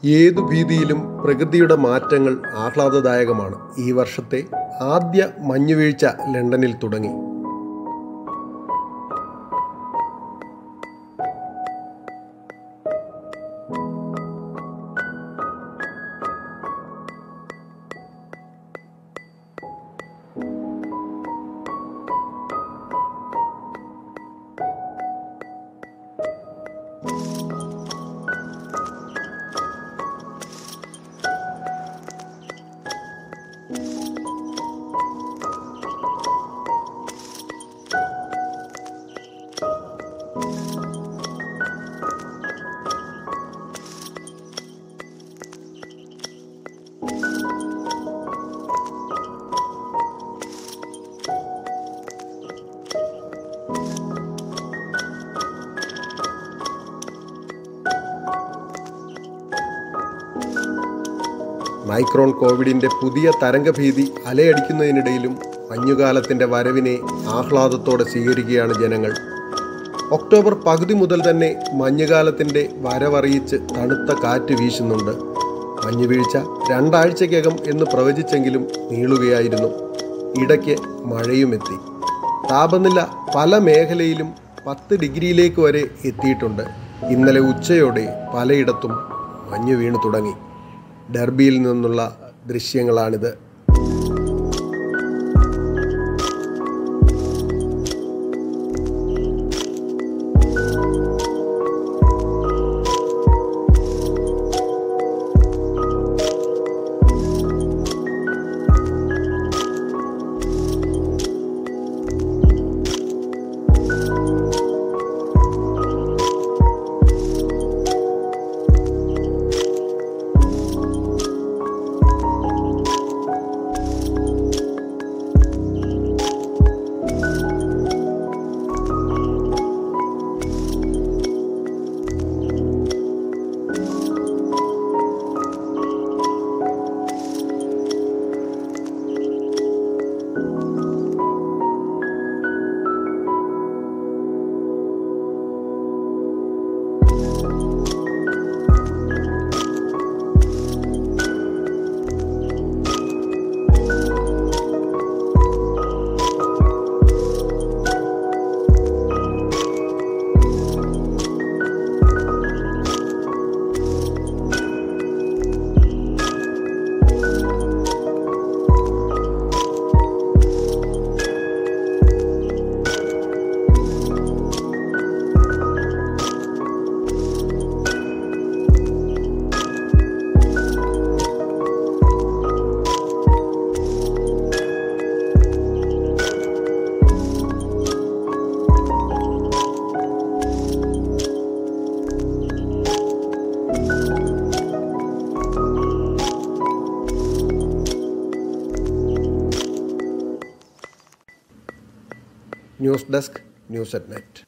ഏതു ഭീതിയിലും പ്രകൃതിയുടെ മാറ്റങ്ങൾ ആഹ്ലാദദായകമാണ് ഈ വർഷത്തെ ആദ്യ മഞ്ഞുവീഴ്ച ലണ്ടനിൽ തുടങ്ങി മൈക്രോൺ കോവിഡിന്റെ പുതിയ തരംഗഭീതി അലയടിക്കുന്നതിനിടയിലും മഞ്ഞുകാലത്തിന്റെ വരവിനെ ആഹ്ലാദത്തോടെ സ്വീകരിക്കുകയാണ് ജനങ്ങൾ ഒക്ടോബർ പകുതി മുതൽ തന്നെ മഞ്ഞുകാലത്തിന്റെ വരവറിയിച്ച് തണുത്ത കാറ്റ് വീശുന്നുണ്ട് മഞ്ഞുവീഴ്ച രണ്ടാഴ്ചയ്ക്കകം എന്ന് പ്രവചിച്ചെങ്കിലും നീളുകയായിരുന്നു ഇടയ്ക്ക് മഴയുമെത്തി താപനില പല മേഖലയിലും പത്ത് ഡിഗ്രിയിലേക്ക് വരെ എത്തിയിട്ടുണ്ട് ഇന്നലെ ഉച്ചയോടെ പലയിടത്തും മഞ്ഞു വീണു തുടങ്ങി ഡെർബിയിൽ നിന്നുള്ള ദൃശ്യങ്ങളാണിത് news desk news at net